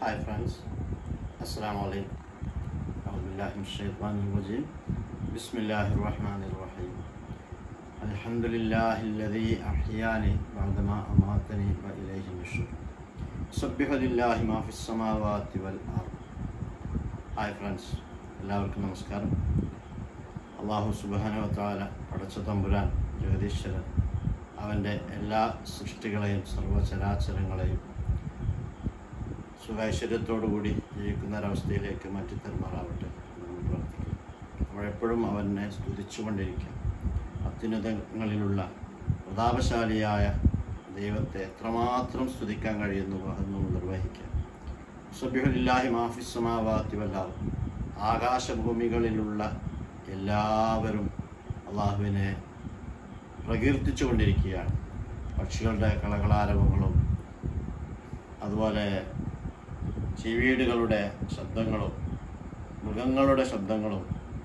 Hi friends, Assalamu alaikum. أعوذ بالله من الشيطان الرجيم بسم الله الرحمن الرحيم الحمد لله الذي أحياني بعدما أماتني وإليه النشور سبح لله ما في السماوات والأرض hi friends എല്ലാവർക്കും നമസ്കാരം അള്ളാഹു സുബാനുവത്താല പടച്ച തമ്പുരാൻ ജഗദീശ്വരൻ അവൻ്റെ എല്ലാ സൃഷ്ടികളെയും സർവചരാചരങ്ങളെയും സുഖൈശ്വര്യത്തോടുകൂടി ജീവിക്കുന്ന ഒരവസ്ഥയിലേക്ക് മാറ്റി തരുമാറാവട്ടെ എന്ന് നമ്മൾ പ്രാർത്ഥിക്കും നമ്മളെപ്പോഴും അവനെ സ്തുതിച്ചുകൊണ്ടിരിക്കുക അത്യുന്നതങ്ങളിലുള്ള പ്രതാപശാലിയായ ദൈവത്തെ എത്രമാത്രം സ്തുതിക്കാൻ കഴിയുന്നു അതൊന്നും നിർവഹിക്കുക സബ്യുലില്ലാഹി മാഫിസമാവാത്തി വല്ലാർ ആകാശഭൂമികളിലുള്ള എല്ലാവരും അള്ളാഹുവിനെ പ്രകീർത്തിച്ചുകൊണ്ടിരിക്കുകയാണ് പക്ഷികളുടെ കളകളാരവങ്ങളും അതുപോലെ ചീവീടുകളുടെ ശബ്ദങ്ങളും മൃഗങ്ങളുടെ ശബ്ദങ്ങളും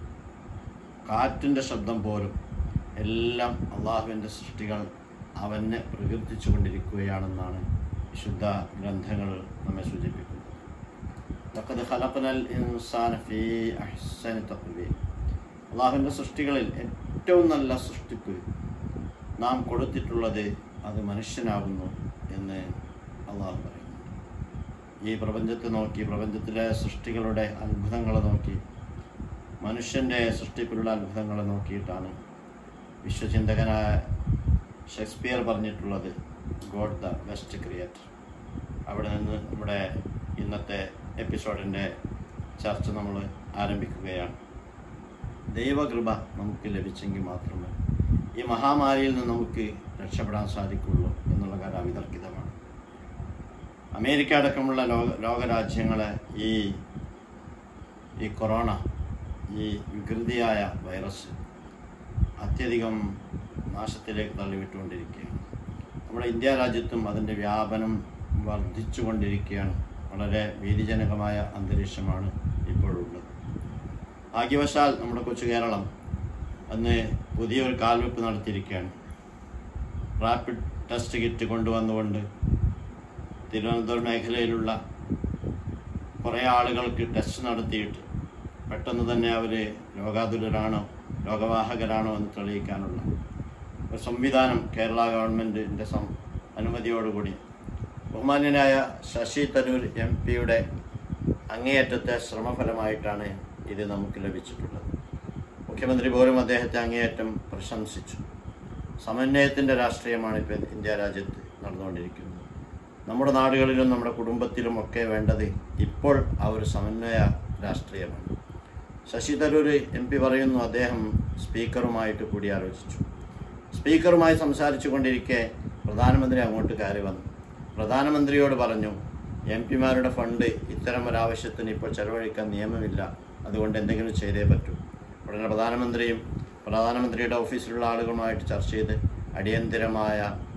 കാറ്റിൻ്റെ ശബ്ദം പോലും എല്ലാം അള്ളാഹുവിൻ്റെ സൃഷ്ടികൾ അവനെ പ്രകീർത്തിച്ചു കൊണ്ടിരിക്കുകയാണെന്നാണ് വിശുദ്ധ ഗ്രന്ഥങ്ങൾ നമ്മെ സൂചിപ്പിക്കുന്നത് ലഖദ് ഖലഖനൽ ഇൻസാന ഫീ അഹ്സനി തഖ്വീം അള്ളാഹുവിൻ്റെ സൃഷ്ടികളിൽ ഏറ്റവും നല്ല സൃഷ്ടിപ്പ് നാം കൊടുത്തിട്ടുള്ളത് അത് മനുഷ്യനാകുന്നു എന്ന് അള്ളാഹു പറയുന്നു ഈ പ്രപഞ്ചത്തെ നോക്കി പ്രപഞ്ചത്തിലെ സൃഷ്ടികളുടെ അത്ഭുതങ്ങളെ നോക്കി മനുഷ്യൻ്റെ സൃഷ്ടിപ്പിലുള്ള അത്ഭുതങ്ങളെ നോക്കിയിട്ടാണ് വിശ്വചിന്തകനായ ഷേക്സ്പിയർ പറഞ്ഞിട്ടുള്ളത് ഗോഡ് ദ ബെസ്റ്റ് ക്രിയേറ്റർ അവിടെ നിന്ന് നമ്മുടെ ഇന്നത്തെ എപ്പിസോഡിൻ്റെ ചർച്ച നമ്മൾ ആരംഭിക്കുകയാണ് ദൈവകൃപ നമുക്ക് ലഭിച്ചെങ്കിൽ മാത്രമേ ഈ മഹാമാരിയിൽ നിന്ന് നമുക്ക് രക്ഷപ്പെടാൻ സാധിക്കുള്ളൂ എന്നുള്ള കാര്യം അവിതർക്കിതമാണ് അമേരിക്ക അടക്കമുള്ള ലോക ലോകരാജ്യങ്ങളെ ഈ ഈ കൊറോണ ഈ വികൃതിയായ വൈറസ് അത്യധികം നാശത്തിലേക്ക് തള്ളിവിട്ടുകൊണ്ടിരിക്കുകയാണ് നമ്മുടെ ഇന്ത്യ രാജ്യത്തും അതിൻ്റെ വ്യാപനം വർദ്ധിച്ചുകൊണ്ടിരിക്കുകയാണ് വളരെ ഭീതിജനകമായ അന്തരീക്ഷമാണ് ഇപ്പോഴുള്ളത് ഭാഗ്യവശാൽ നമ്മുടെ കൊച്ചു കേരളം അന്ന് പുതിയൊരു കാൽവെപ്പ് നടത്തിയിരിക്കുകയാണ് റാപ്പിഡ് ടെസ്റ്റ് കിറ്റ് കൊണ്ടുവന്നുകൊണ്ട് തിരുവനന്തപുരം മേഖലയിലുള്ള കുറേ ആളുകൾക്ക് ടെസ്റ്റ് നടത്തിയിട്ട് പെട്ടെന്ന് തന്നെ അവർ രോഗാതുരരാണോ രോഗവാഹകരാണോ എന്ന് തെളിയിക്കാനുള്ള ഒരു സംവിധാനം കേരള ഗവൺമെൻറ്റിൻ്റെ സം അനുമതിയോടുകൂടി ബഹുമാന്യനായ ശശി തരൂർ എം പിയുടെ അങ്ങേയറ്റത്തെ ശ്രമഫലമായിട്ടാണ് ഇത് നമുക്ക് ലഭിച്ചിട്ടുള്ളത് മുഖ്യമന്ത്രി പോലും അദ്ദേഹത്തെ അങ്ങേയറ്റം പ്രശംസിച്ചു സമന്വയത്തിൻ്റെ രാഷ്ട്രീയമാണ് ഇപ്പോൾ ഇന്ത്യ രാജ്യത്ത് നടന്നുകൊണ്ടിരിക്കുന്നത് നമ്മുടെ നാടുകളിലും നമ്മുടെ കുടുംബത്തിലും ഒക്കെ വേണ്ടത് ഇപ്പോൾ ആ ഒരു സമന്വയ രാഷ്ട്രീയമാണ് ശശി തരൂർ എം പി പറയുന്നു അദ്ദേഹം സ്പീക്കറുമായിട്ട് കൂടിയാലോചിച്ചു സ്പീക്കറുമായി സംസാരിച്ചു കൊണ്ടിരിക്കെ പ്രധാനമന്ത്രി അങ്ങോട്ട് കയറി വന്നു പ്രധാനമന്ത്രിയോട് പറഞ്ഞു എം പിമാരുടെ ഫണ്ട് ഇത്തരം ഒരാവശ്യത്തിന് ഇപ്പോൾ ചെലവഴിക്കാൻ നിയമമില്ല അതുകൊണ്ട് എന്തെങ്കിലും ചെയ്തേ പറ്റൂ ഉടനെ പ്രധാനമന്ത്രിയും പ്രധാനമന്ത്രിയുടെ ഓഫീസിലുള്ള ആളുകളുമായിട്ട് ചർച്ച ചെയ്ത് അടിയന്തിരമായ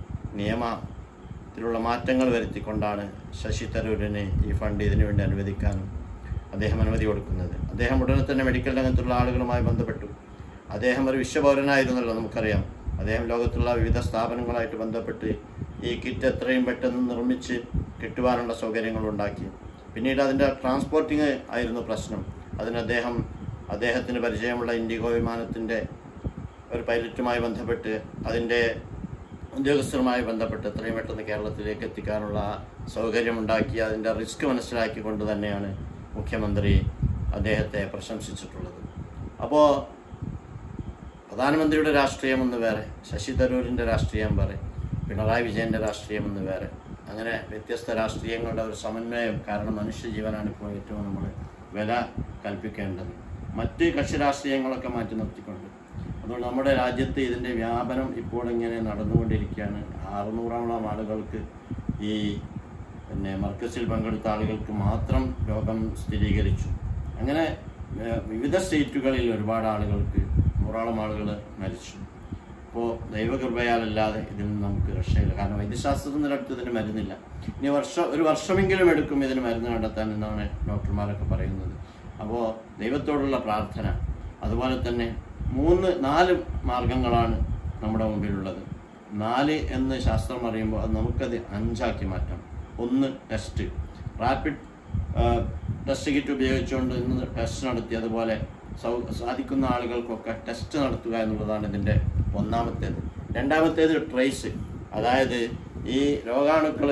നിയമത്തിലുള്ള മാറ്റങ്ങൾ വരുത്തിക്കൊണ്ടാണ് ശശി തരൂരിന് ഈ ഫണ്ട് ഇതിനു വേണ്ടി അനുവദിക്കാനും അദ്ദേഹം അനുമതി കൊടുക്കുന്നത് അദ്ദേഹം ഉടനെ തന്നെ മെഡിക്കൽ രംഗത്തുള്ള ആളുകളുമായി ബന്ധപ്പെട്ടു അദ്ദേഹം ഒരു വിശ്വപൗരനായിരുന്നല്ലോ നമുക്കറിയാം അദ്ദേഹം ലോകത്തുള്ള വിവിധ സ്ഥാപനങ്ങളായിട്ട് ബന്ധപ്പെട്ട് ഈ കിറ്റ് എത്രയും പെട്ടെന്ന് നിർമ്മിച്ച് കിട്ടുവാനുള്ള സൗകര്യങ്ങൾ ഉണ്ടാക്കി പിന്നീട് അതിൻ്റെ ട്രാൻസ്പോർട്ടിങ് ആയിരുന്നു പ്രശ്നം അതിന് അദ്ദേഹം അദ്ദേഹത്തിന് പരിചയമുള്ള ഇൻഡിഗോ വിമാനത്തിൻ്റെ ഒരു പൈലറ്റുമായി ബന്ധപ്പെട്ട് അതിൻ്റെ ഉദ്യോഗസ്ഥരുമായി ബന്ധപ്പെട്ട് എത്രയും പെട്ടെന്ന് കേരളത്തിലേക്ക് എത്തിക്കാനുള്ള സൗകര്യമുണ്ടാക്കി അതിൻ്റെ റിസ്ക് മനസ്സിലാക്കിക്കൊണ്ട് തന്നെയാണ് മുഖ്യമന്ത്രി അദ്ദേഹത്തെ പ്രശംസിച്ചിട്ടുള്ളത് അപ്പോൾ പ്രധാനമന്ത്രിയുടെ രാഷ്ട്രീയം എന്ന് വേറെ ശശി തരൂരിൻ്റെ രാഷ്ട്രീയം വേറെ പിണറായി വിജയൻ്റെ രാഷ്ട്രീയം എന്ന് വേറെ അങ്ങനെ വ്യത്യസ്ത രാഷ്ട്രീയങ്ങളുടെ ഒരു സമന്വയം കാരണം മനുഷ്യജീവനാണ് ഇപ്പോൾ ഏറ്റവും നമ്മൾ വില കൽപ്പിക്കേണ്ടത് മറ്റ് കക്ഷി രാഷ്ട്രീയങ്ങളൊക്കെ മാറ്റി നിർത്തിക്കൊണ്ട് അതുകൊണ്ട് നമ്മുടെ രാജ്യത്ത് ഇതിൻ്റെ വ്യാപനം ഇപ്പോൾ ഇങ്ങനെ നടന്നുകൊണ്ടിരിക്കുകയാണ് അറുന്നൂറോളം ആളുകൾക്ക് ഈ പിന്നെ മർക്കസിൽ പങ്കെടുത്ത ആളുകൾക്ക് മാത്രം രോഗം സ്ഥിരീകരിച്ചു അങ്ങനെ ഏഹ്, വിവിധ സ്റ്റേറ്റുകളിൽ ഒരുപാട് ആളുകൾക്ക് നൂറോളം ആളുകൾ മരിച്ചു അപ്പോൾ ദൈവകൃപയാലല്ലാതെ ഇതിൽ നിന്ന് നമുക്ക് രക്ഷയില്ല കാരണം വൈദ്യശാസ്ത്രത്തിനടുത്ത് ഇതിന് മരുന്നില്ല ഇനി വർഷം ഒരു വർഷമെങ്കിലും എടുക്കും ഇതിന് മരുന്ന് കണ്ടെത്താൻ എന്നാണ് ഡോക്ടർമാരൊക്കെ പറയുന്നത് അപ്പോൾ ദൈവത്തോടുള്ള പ്രാർത്ഥന അതുപോലെ തന്നെ മൂന്ന് നാല് മാർഗങ്ങളാണ് നമ്മുടെ മുമ്പിലുള്ളത് നാല് എന്ന് ശാസ്ത്രം പറയുമ്പോൾ അത് നമുക്കത് അഞ്ചാക്കി മാറ്റാം ഒന്ന് ടെസ്റ്റ് റാപ്പിഡ് ടെസ്റ്റ് കിറ്റ് ഉപയോഗിച്ചുകൊണ്ട് ഇന്ന് ടെസ്റ്റ് നടത്തി അതുപോലെ സൗ സാധിക്കുന്ന ആളുകൾക്കൊക്കെ ടെസ്റ്റ് നടത്തുക എന്നുള്ളതാണ് ഇതിൻ്റെ ഒന്നാമത്തേത് രണ്ടാമത്തേത് ട്രേസ് അതായത് ഈ രോഗാണുക്കൾ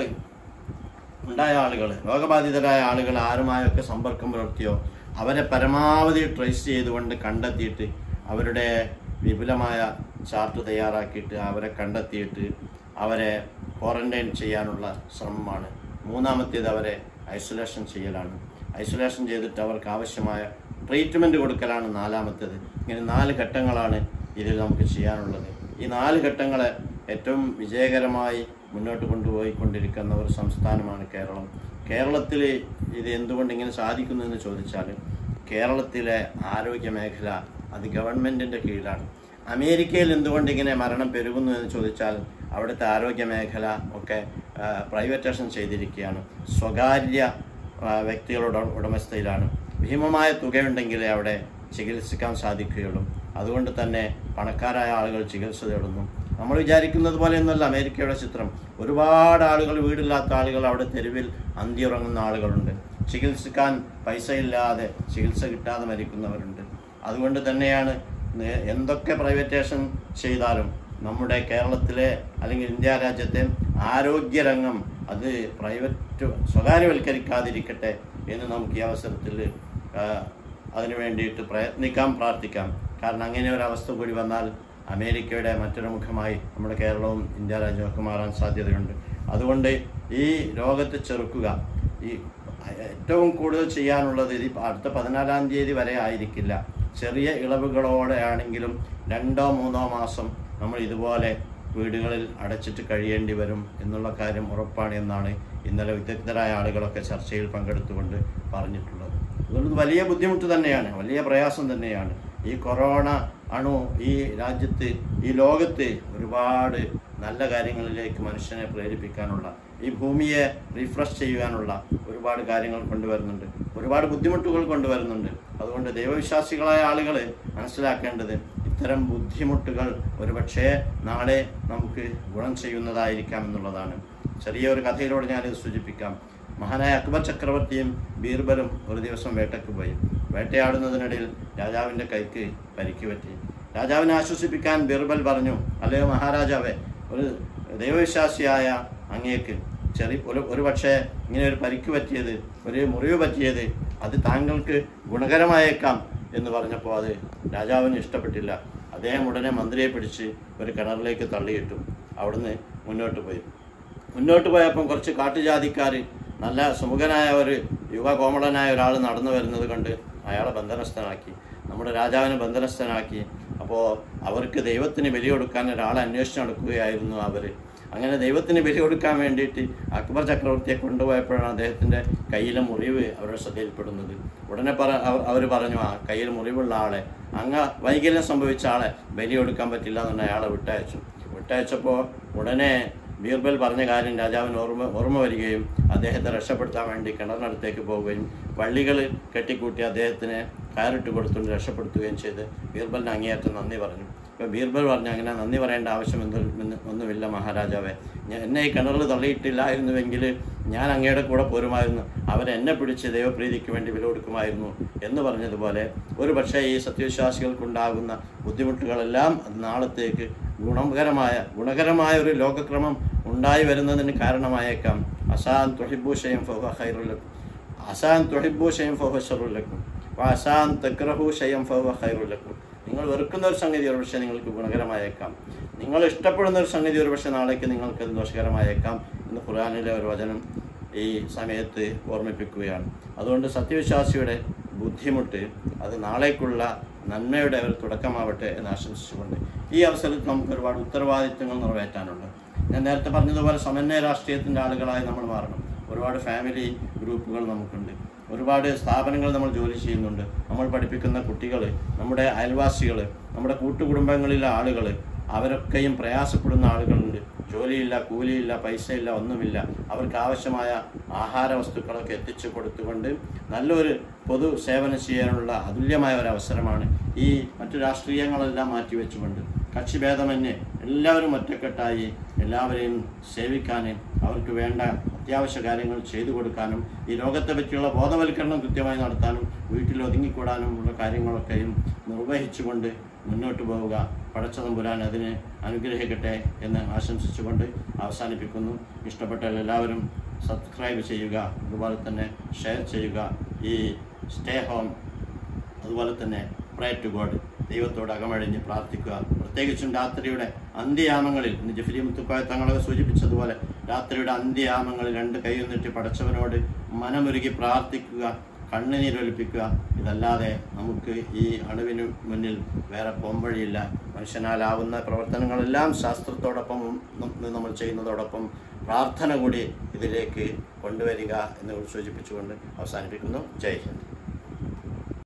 ഉണ്ടായ ആളുകൾ രോഗബാധിതരായ ആളുകൾ ആരുമായൊക്കെ സമ്പർക്കം പുലർത്തിയോ അവരെ പരമാവധി ട്രേസ് ചെയ്തുകൊണ്ട് കണ്ടെത്തിയിട്ട് അവരുടെ വിപുലമായ ചാർട്ട് തയ്യാറാക്കിയിട്ട് അവരെ കണ്ടെത്തിയിട്ട് അവരെ ക്വാറന്റൈൻ ചെയ്യാനുള്ള ശ്രമമാണ് മൂന്നാമത്തേത് അവരെ ഐസൊലേഷൻ ചെയ്യലാണ് ഐസൊലേഷൻ ചെയ്തിട്ട് അവർക്ക് ആവശ്യമായ ട്രീറ്റ്മെൻറ്റ് കൊടുക്കലാണ് നാലാമത്തേത് ഇങ്ങനെ നാല് ഘട്ടങ്ങളാണ് ഇതിൽ നമുക്ക് ചെയ്യാനുള്ളത് ഈ നാല് ഘട്ടങ്ങളെ ഏറ്റവും വിജയകരമായി മുന്നോട്ട് കൊണ്ടുപോയിക്കൊണ്ടിരിക്കുന്ന ഒരു സംസ്ഥാനമാണ് കേരളം കേരളത്തിൽ ഇത് എന്തുകൊണ്ട് ഇങ്ങനെ സാധിക്കുന്നു എന്ന് ചോദിച്ചാൽ കേരളത്തിലെ ആരോഗ്യ മേഖല അത് ഗവൺമെൻറ്റിൻ്റെ കീഴിലാണ് അമേരിക്കയിൽ എന്തുകൊണ്ട് ഇങ്ങനെ മരണം പെരുകുന്നു എന്ന് ചോദിച്ചാൽ അവിടുത്തെ ആരോഗ്യ മേഖല ഒക്കെ പ്രൈവറ്റേഷൻ ചെയ്തിരിക്കുകയാണ് സ്വകാര്യ ആ, വ്യക്തികളുടെ ഉടമസ്ഥയിലാണ് ഭീമമായ തുകയുണ്ടെങ്കിലേ അവിടെ ചികിത്സിക്കാൻ സാധിക്കുകയുള്ളൂ അതുകൊണ്ട് തന്നെ പണക്കാരായ ആളുകൾ ചികിത്സ തേടുന്നു നമ്മൾ വിചാരിക്കുന്നത് പോലെയൊന്നുമല്ല അമേരിക്കയുടെ ചിത്രം ഒരുപാട് ആളുകൾ വീടില്ലാത്ത ആളുകൾ അവിടെ തെരുവിൽ അന്തിയുറങ്ങുന്ന ആളുകളുണ്ട് ചികിത്സിക്കാൻ പൈസയില്ലാതെ ചികിത്സ കിട്ടാതെ മരിക്കുന്നവരുണ്ട് അതുകൊണ്ട് തന്നെയാണ് നേ- എന്തൊക്കെ പ്രൈവറ്റേഷൻ ചെയ്താലും നമ്മുടെ കേരളത്തിലെ അല്ലെങ്കിൽ ഇന്ത്യ രാജ്യത്തെ ആരോഗ്യരംഗം അത് പ്രൈവറ്റ് സ്വകാര്യവൽക്കരിക്കാതിരിക്കട്ടെ എന്ന് നമുക്ക് ഈ അവസരത്തിൽ ആ, അതിനു വേണ്ടിയിട്ട് പ്രയത്നിക്കാം പ്രാർത്ഥിക്കാം കാരണം അങ്ങനെ ഒരു അവസ്ഥ കൂടി വന്നാൽ അമേരിക്കയുടെ മറ്റൊരു മുഖമായി നമ്മുടെ കേരളവും ഇന്ത്യ രാജ്യമൊക്കെ മാറാൻ സാധ്യതയുണ്ട് അതുകൊണ്ട് ഈ രോഗത്തെ ചെറുക്കുക ഈ ഏറ്റവും കൂടുതൽ ചെയ്യാനുള്ളത് ഇത് അടുത്ത പതിനാലാം തീയതി വരെ ആയിരിക്കില്ല ചെറിയ ഇളവുകളോടെ ആണെങ്കിലും രണ്ടോ മൂന്നോ മാസം നമ്മൾ ഇതുപോലെ വീടുകളിൽ അടച്ചിട്ട് കഴിയേണ്ടി വരും എന്നുള്ള കാര്യം ഉറപ്പാണ് എന്നാണ് ഇന്നലെ വിദഗ്ധരായ ആളുകളൊക്കെ ചർച്ചയിൽ പങ്കെടുത്തുകൊണ്ട് പറഞ്ഞിട്ടുള്ളത് അതുകൊണ്ട് വലിയ ബുദ്ധിമുട്ട് തന്നെയാണ് വലിയ പ്രയാസം തന്നെയാണ് ഈ കൊറോണ അണു ഈ രാജ്യത്ത് ഈ ലോകത്ത് ഒരുപാട് നല്ല കാര്യങ്ങളിലേക്ക് മനുഷ്യനെ പ്രേരിപ്പിക്കാനുള്ള ഈ ഭൂമിയെ റിഫ്രഷ് ചെയ്യാനുള്ള ഒരുപാട് കാര്യങ്ങൾ കൊണ്ടുവരുന്നുണ്ട് ഒരുപാട് ബുദ്ധിമുട്ടുകൾ കൊണ്ടുവരുന്നുണ്ട് അതുകൊണ്ട് ദൈവവിശ്വാസികളായ ആളുകൾ മനസ്സിലാക്കേണ്ടത് ഇത്തരം ബുദ്ധിമുട്ടുകൾ ഒരുപക്ഷേ നാളെ നമുക്ക് ഗുണം ചെയ്യുന്നതായിരിക്കാം എന്നുള്ളതാണ് ചെറിയൊരു കഥയിലൂടെ ഞാനിത് സൂചിപ്പിക്കാം മഹാനായ അക്ബർ ചക്രവർത്തിയും ബീർബലും ഒരു ദിവസം വേട്ടയ്ക്ക് പോയി വേട്ടയാടുന്നതിനിടയിൽ രാജാവിൻ്റെ കൈക്ക് പരിക്ക് പറ്റി രാജാവിനെ ആശ്വസിപ്പിക്കാൻ ബീർബൽ പറഞ്ഞു അല്ലയോ മഹാരാജാവേ ഒരു ദൈവവിശ്വാസിയായ അങ്ങേക്ക് ചെറിയ ഒരു ഒരു പക്ഷേ ഇങ്ങനെ ഒരു പരിക്ക് പറ്റിയത് ഒരു മുറിവ് പറ്റിയത് അത് താങ്കൾക്ക് ഗുണകരമായേക്കാം എന്ന് പറഞ്ഞപ്പോൾ അത് രാജാവിന് ഇഷ്ടപ്പെട്ടില്ല അദ്ദേഹം ഉടനെ മന്ത്രിയെ പിടിച്ച് ഒരു കിണറിലേക്ക് തള്ളിയിട്ടു അവിടുന്ന് മുന്നോട്ട് പോയി മുന്നോട്ട് പോയപ്പം കുറച്ച് കാട്ടുജാതിക്കാർ നല്ല സുമുഖനായ ഒരു യുവകോമളനായ ഒരാൾ നടന്നു വരുന്നത് കണ്ട് അയാളെ ബന്ധനസ്ഥനാക്കി നമ്മുടെ രാജാവിനെ ബന്ധനസ്ഥനാക്കി അപ്പോൾ അവർക്ക് ദൈവത്തിന് ബലി കൊടുക്കാൻ ഒരാളെ അന്വേഷിച്ച് നടക്കുകയായിരുന്നു അവർ അങ്ങനെ ദൈവത്തിന് ബലി കൊടുക്കാൻ വേണ്ടിയിട്ട് അക്ബർ ചക്രവർത്തിയെ കൊണ്ടുപോയപ്പോഴാണ് അദ്ദേഹത്തിൻ്റെ കയ്യിലെ മുറിവ് അവരുടെ ശ്രദ്ധയിൽപ്പെടുന്നത് ഉടനെ പറ അവർ പറഞ്ഞു ആ കയ്യിൽ മുറിവുള്ള ആളെ അങ്ങ് വൈകല്യം സംഭവിച്ച ആളെ ബലി കൊടുക്കാൻ പറ്റില്ല എന്ന് അയാളെ വിട്ടയച്ചു വിട്ടയച്ചപ്പോൾ ഉടനെ ബീർബൽ പറഞ്ഞ കാര്യം രാജാവിന് ഓർമ്മ ഓർമ്മ വരികയും അദ്ദേഹത്തെ രക്ഷപ്പെടുത്താൻ വേണ്ടി കിണറിനടുത്തേക്ക് പോവുകയും വള്ളികൾ കെട്ടിക്കൂട്ടി അദ്ദേഹത്തിന് കയറിട്ട് കൊടുത്തുകൊണ്ട് രക്ഷപ്പെടുത്തുകയും ചെയ്ത് ബീർബലിന് അങ്ങേയറ്റം നന്ദി പറഞ്ഞു അപ്പോൾ ബീർബൽ പറഞ്ഞു അങ്ങനെ നന്ദി പറയേണ്ട ആവശ്യം എന്തും എന്ന് ഒന്നുമില്ല മഹാരാജാവേ ഞാൻ എന്നെ ഈ കിണറിൽ തള്ളിയിട്ടില്ലായിരുന്നുവെങ്കിൽ ഞാൻ അങ്ങയുടെ കൂടെ പോരുമായിരുന്നു അവരെന്നെ പിടിച്ച് ദൈവപ്രീതിക്ക് വേണ്ടി വില കൊടുക്കുമായിരുന്നു എന്ന് പറഞ്ഞതുപോലെ ഒരു പക്ഷേ ഈ സത്യവിശ്വാസികൾക്കുണ്ടാകുന്ന ബുദ്ധിമുട്ടുകളെല്ലാം അത് നാളത്തേക്ക് ഗുണകരമായ ഗുണകരമായ ഒരു ലോകക്രമം ഉണ്ടായി വരുന്നതിന് കാരണമായേക്കാം അസാൻ തൊഹിബൂഷയും ഫഹ ഖൈറുലക്കും അസാൻ തൊഹിബൂഷയും ഫഹ ഷറുലക്കും അസാൻ തക്രഹു ഷയം ഫഹ ഖൈറുലക്കും നിങ്ങൾ വെറുക്കുന്ന ഒരു സംഗതി ഒരു പക്ഷേ നിങ്ങൾക്ക് ഗുണകരമായേക്കാം നിങ്ങൾ ഇഷ്ടപ്പെടുന്ന ഒരു സംഗതി ഒരു പക്ഷേ നാളേക്ക് നിങ്ങൾക്ക് അത് ദോഷകരമായേക്കാം എന്ന് ഖുർആാനിലെ ഒരു വചനം ഈ സമയത്ത് ഓർമ്മിപ്പിക്കുകയാണ് അതുകൊണ്ട് സത്യവിശ്വാസിയുടെ ബുദ്ധിമുട്ട് അത് നാളേക്കുള്ള നന്മയുടെ ഒരു തുടക്കമാവട്ടെ എന്ന് ആശംസിച്ചുകൊണ്ട് ഈ അവസരത്തിൽ നമുക്ക് ഒരുപാട് ഉത്തരവാദിത്തങ്ങൾ നിറവേറ്റാനുണ്ട് ഞാൻ നേരത്തെ പറഞ്ഞതുപോലെ സമന്വയ രാഷ്ട്രീയത്തിൻ്റെ ആളുകളായി നമ്മൾ മാറണം ഒരുപാട് ഫാമിലി ഗ്രൂപ്പുകൾ നമുക്കുണ്ട് ഒരുപാട് സ്ഥാപനങ്ങൾ നമ്മൾ ജോലി ചെയ്യുന്നുണ്ട് നമ്മൾ പഠിപ്പിക്കുന്ന കുട്ടികൾ നമ്മുടെ അയൽവാസികൾ നമ്മുടെ കൂട്ടുകുടുംബങ്ങളിലെ ആളുകൾ അവരൊക്കെയും പ്രയാസപ്പെടുന്ന ആളുകളുണ്ട് ജോലിയില്ല കൂലിയില്ല പൈസയില്ല ഒന്നുമില്ല അവർക്ക് ആവശ്യമായ ആഹാര വസ്തുക്കളൊക്കെ എത്തിച്ചു കൊടുത്തുകൊണ്ട് നല്ലൊരു പൊതു സേവനം ചെയ്യാനുള്ള അതുല്യമായ ഒരു അവസരമാണ് ഈ മറ്റു രാഷ്ട്രീയങ്ങളെല്ലാം മാറ്റിവെച്ചുകൊണ്ട് കക്ഷിഭേദമന്യേ എല്ലാവരും ഒറ്റക്കെട്ടായി എല്ലാവരെയും സേവിക്കാൻ അവർക്ക് വേണ്ട അത്യാവശ്യ കാര്യങ്ങൾ ചെയ്തു കൊടുക്കാനും ഈ രോഗത്തെ പറ്റിയുള്ള ബോധവൽക്കരണം കൃത്യമായി നടത്താനും വീട്ടിൽ ഒതുങ്ങിക്കൂടാനും ഉള്ള കാര്യങ്ങളൊക്കെയും നിർവഹിച്ചുകൊണ്ട് മുന്നോട്ട് പോവുക പടച്ചതമ്പുരാൻ അതിന് അനുഗ്രഹിക്കട്ടെ എന്ന് ആശംസിച്ചുകൊണ്ട് അവസാനിപ്പിക്കുന്നു ഇഷ്ടപ്പെട്ടാൽ എല്ലാവരും സബ്സ്ക്രൈബ് ചെയ്യുക അതുപോലെ തന്നെ ഷെയർ ചെയ്യുക ഈ സ്റ്റേ ഹോം അതുപോലെ തന്നെ പ്രേ ടു ഗോഡ് ദൈവത്തോട് അകമഴിഞ്ഞ് പ്രാർത്ഥിക്കുക പ്രത്യേകിച്ചും രാത്രിയുടെ അന്ത്യയാമങ്ങളിൽ ഇന്ന് ജഫരി മുത്തുക്കോയ തങ്ങളൊക്കെ സൂചിപ്പിച്ചതുപോലെ രാത്രിയുടെ അന്ത്യയാമങ്ങളിൽ രണ്ട് കൈയും നീട്ടി പടച്ചവനോട് മനമൊരുക്കി പ്രാർത്ഥിക്കുക കണ്ണുനീരൊലിപ്പിക്കുക ഇതല്ലാതെ നമുക്ക് ഈ അണുവിന് മുന്നിൽ വേറെ പോംവഴിയില്ല മനുഷ്യനാലാവുന്ന പ്രവർത്തനങ്ങളെല്ലാം ശാസ്ത്രത്തോടൊപ്പം നമ്മൾ ചെയ്യുന്നതോടൊപ്പം പ്രാർത്ഥന കൂടി ഇതിലേക്ക് കൊണ്ടുവരിക എന്ന് സൂചിപ്പിച്ചുകൊണ്ട് അവസാനിപ്പിക്കുന്നു ജയ് ഹിന്ദ്